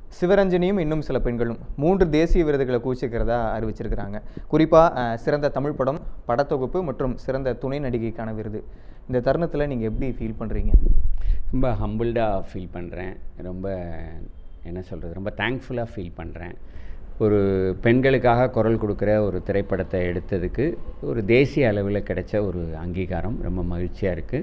சிவரஞ்சனியும் இன்னும் சில பெண்களும் மூன்று தேசிய விருதுகளை கூச்சிக்கிறதா அறிவிச்சிருக்கிறாங்க குறிப்பாக சிறந்த தமிழ் படம் படத்தொகுப்பு மற்றும் சிறந்த துணை நடிகைக்கான விருது இந்த தருணத்தில் நீங்கள் எப்படி ஃபீல் பண்ணுறீங்க ரொம்ப ஹம்பிள்டாக ஃபீல் பண்ணுறேன் ரொம்ப என்ன சொல்கிறது ரொம்ப தேங்க்ஃபுல்லாக ஃபீல் பண்ணுறேன் ஒரு பெண்களுக்காக குரல் கொடுக்குற ஒரு திரைப்படத்தை எடுத்ததுக்கு ஒரு தேசிய அளவில் கிடைச்ச ஒரு அங்கீகாரம் ரொம்ப மகிழ்ச்சியாக இருக்குது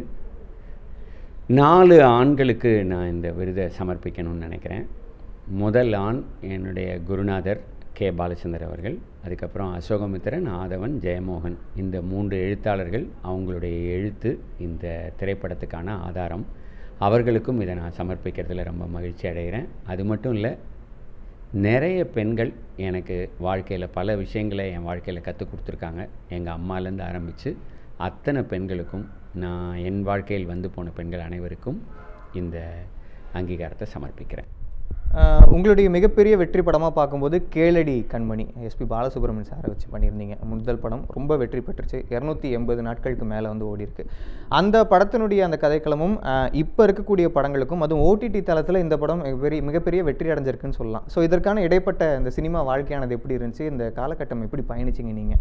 நாலு ஆண்களுக்கு நான் இந்த விருதை சமர்ப்பிக்கணும்னு நினைக்கிறேன் முதல் ஆண் என்னுடைய குருநாதர் கே பாலச்சந்தர் அவர்கள் அதுக்கப்புறம் அசோகமித்திரன் ஆதவன் ஜெயமோகன் இந்த மூன்று எழுத்தாளர்கள் அவங்களுடைய எழுத்து இந்த திரைப்படத்துக்கான ஆதாரம் அவர்களுக்கும் இதை நான் சமர்ப்பிக்கிறதுல ரொம்ப மகிழ்ச்சி அடைகிறேன் அது மட்டும் இல்லை நிறைய பெண்கள் எனக்கு வாழ்க்கையில் பல விஷயங்களை என் வாழ்க்கையில் கற்றுக் கொடுத்துருக்காங்க எங்கள் அம்மாலேருந்து ஆரம்பித்து அத்தனை பெண்களுக்கும் நான் என் வாழ்க்கையில் வந்து போன பெண்கள் அனைவருக்கும் இந்த அங்கீகாரத்தை சமர்ப்பிக்கிறேன் ஆஹ் உங்களுடைய மிகப்பெரிய வெற்றி படமாக பார்க்கும்போது கேளடி கண்மணி எஸ்பி பாலசுப்ரமணியன் சாரை வச்சு பண்ணியிருந்தீங்க முதல் படம் ரொம்ப வெற்றி பெற்றுச்சு இரநூத்தி எண்பது நாட்களுக்கு மேலே வந்து ஓடி இருக்கு அந்த படத்தினுடைய அந்த கதைக்களமும் இப்போ இருக்கக்கூடிய படங்களுக்கும் அதுவும் ஓடிடி தளத்தில் இந்த படம் மிகப்பெரிய மிகப்பெரிய வெற்றி அடைஞ்சிருக்குன்னு சொல்லலாம் ஸோ இதற்கான இடைப்பட்ட இந்த சினிமா வாழ்க்கையானது எப்படி இருந்துச்சு இந்த காலகட்டம் எப்படி பயணிச்சிங்க நீங்கள்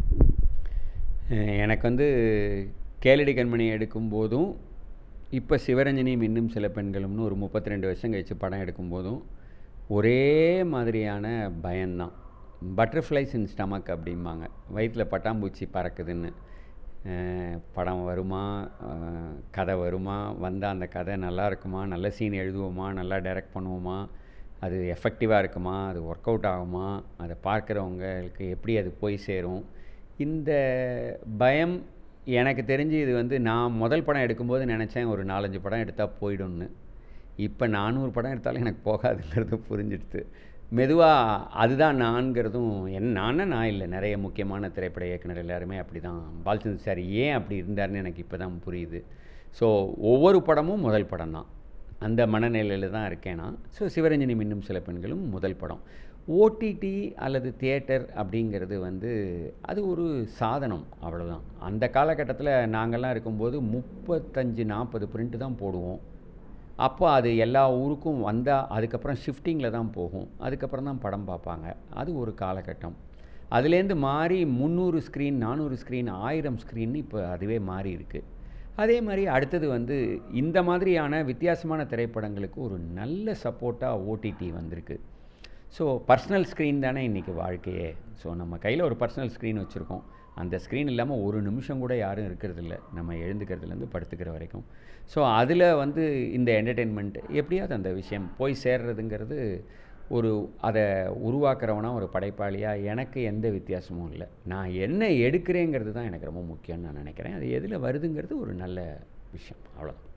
அஹ் எனக்கு வந்து கேளடி கண்மணி எடுக்கும்போதும் இப்போ சிவரஞ்சனியும் இன்னும் சில பெண்களும்னு ஒரு முப்பத்தி ரெண்டு வருஷம் கழித்து படம் எடுக்கும்போதும் ஒரே மாதிரியான பயம்தான் பட்டர்ஃப்ளைஸ் இன் ஸ்டமக் அப்படிம்பாங்க வயிற்றில் பட்டாம்பூச்சி பறக்குதுன்னு அஹ் படம் வருமா அஹ் கதை வருமா வந்தால் அந்த கதை நல்லா இருக்குமா நல்ல சீன் எழுதுவோமா நல்லா டைரக்ட் பண்ணுவோமா அது எஃபெக்டிவாக இருக்குமா அது ஒர்க் அவுட் ஆகுமா அதை பார்க்குறவங்களுக்கு எப்படி அது போய் சேரும் இந்த பயம் எனக்கு தெரிஞ்சு இது வந்து நான் முதல் படம் எடுக்கும்போது நினச்சேன் ஒரு நாலஞ்சு படம் எடுத்தால் போயிடும்னு இப்போ நானூறு படம் எடுத்தாலும் எனக்கு போகாதுங்கிறது புரிஞ்சிடுது மெதுவாக அதுதான் நான்கிறதும் என் நானே நான் இல்லை நிறைய முக்கியமான திரைப்பட இயக்குனர் எல்லாருமே அப்படி தான் பாலச்சந்தர் சார் ஏன் அப்படி இருந்தாருன்னு எனக்கு இப்போ தான் புரியுது ஸோ ஒவ்வொரு படமும் முதல் படம் தான் அந்த மனநிலையில் தான் இருக்கேன் நான் ஸோ சிவரஞ்சனி மின்னும் சில பெண்களும் முதல் படம் ஓடிடி அல்லது தியேட்டர் அப்படிங்கிறது வந்து அது ஒரு சாதனம் அவ்வளோதான் அந்த காலகட்டத்தில் நாங்கள்லாம் இருக்கும்போது முப்பத்தஞ்சு நாற்பது பிரிண்ட் தான் போடுவோம் அப்போ அது எல்லா ஊருக்கும் வந்தால் அதுக்கப்புறம் ஷிஃப்டிங்கில் தான் போகும் அதுக்கப்புறம் தான் படம் பார்ப்பாங்க அது ஒரு காலகட்டம் அதுலேருந்து மாறி முந்நூறு ஸ்க்ரீன் நானூறு ஸ்க்ரீன் ஆயிரம் ஸ்க்ரீன் இப்போ அதுவே மாறி இருக்குது அதே மாதிரி அடுத்தது வந்து இந்த மாதிரியான வித்தியாசமான திரைப்படங்களுக்கு ஒரு நல்ல சப்போர்ட்டாக ஓடிடி வந்திருக்கு ஸோ பர்சனல் ஸ்க்ரீன் தானே இன்றைக்கி வாழ்க்கையே ஸோ நம்ம கையில் ஒரு பர்சனல் ஸ்க்ரீன் வச்சுருக்கோம் அந்த ஸ்க்ரீன் இல்லாமல் ஒரு நிமிஷம் கூட யாரும் இருக்கிறதில்ல நம்ம எழுந்துக்கிறதுலேருந்து படுத்துக்கிற வரைக்கும் ஸோ அதில் வந்து இந்த என்டர்டெயின்மெண்ட் எப்படியாவது அந்த விஷயம் போய் சேர்றதுங்கிறது ஒரு அதை உருவாக்குறவனா ஒரு படைப்பாளியாக எனக்கு எந்த வித்தியாசமும் இல்லை நான் என்ன எடுக்கிறேங்கிறது தான் எனக்கு ரொம்ப முக்கியம்னு நான் நினைக்கிறேன் அது எதில் வருதுங்கிறது ஒரு நல்ல விஷயம் அவ்வளோதான்